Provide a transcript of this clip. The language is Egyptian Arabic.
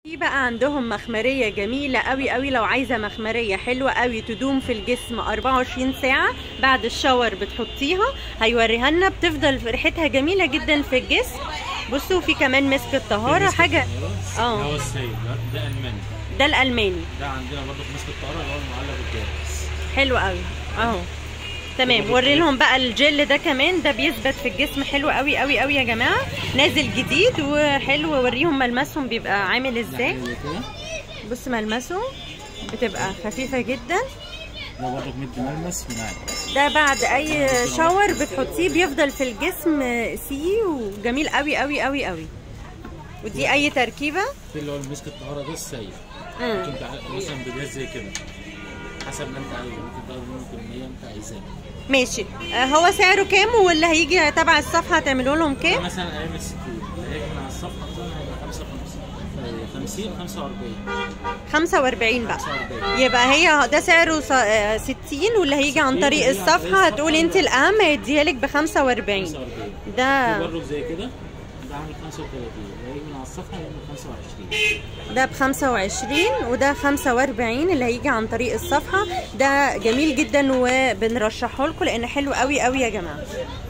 في بقى عندهم مخمرية جميلة قوي قوي لو عايزة مخمرية حلوة قوي تدوم في الجسم 24 ساعة بعد الشاور بتحطيها هيوريها لنا بتفضل ريحتها جميلة جدا في الجسم بصوا في كمان مسك الطهارة حاجة اه اه هو السيد ده, ده الماني ده الألماني ده عندنا برضه في مسك الطهاره اللي هو المعلب الجاهز حلو قوي اهو تمام وري لهم بقى الجل ده كمان ده بيثبت في الجسم حلو قوي قوي قوي يا جماعه نازل جديد وحلو وريهم ملمسهم بيبقى عامل ازاي ده كده بص ملمسه بتبقى خفيفه جدا ده برضه مدي ملمس وناعم ده بعد اي شاور بتحطيه بيفضل في الجسم سي وجميل قوي قوي قوي قوي ودي اي تركيبه في اللي هو المسك الطهاره ده السيد مم. ممكن تع- مثلا بجهاز زي كده حسب ما انت عايز ممكن تاخد منه كميه انت عايزاها ماشي آه، هو سعره كام واللي هيجي تبع الصفحه هتعملوا لهم ده كام مثلا ايام الستين اللي هيجي من على الصفحه مثلا هيبقى 55 50 45 45 بقى 45 يبقى هي ده سعره س- آه، 60 واللي هيجي عن 60 طريق واللي هيجي عن الصفحه طريق هتقولي انت الصفحة الاهم هيديها لك ب 45 45 في ده برضه زي كده ده عامل 35 اللي هيجي من على الصفحه هيعمل 25 ده ب 25 وده 45 اللي هيجي عن طريق الصفحه ده جميل جدا وبنرشحه لكم لان حلو قوي قوي يا جماعه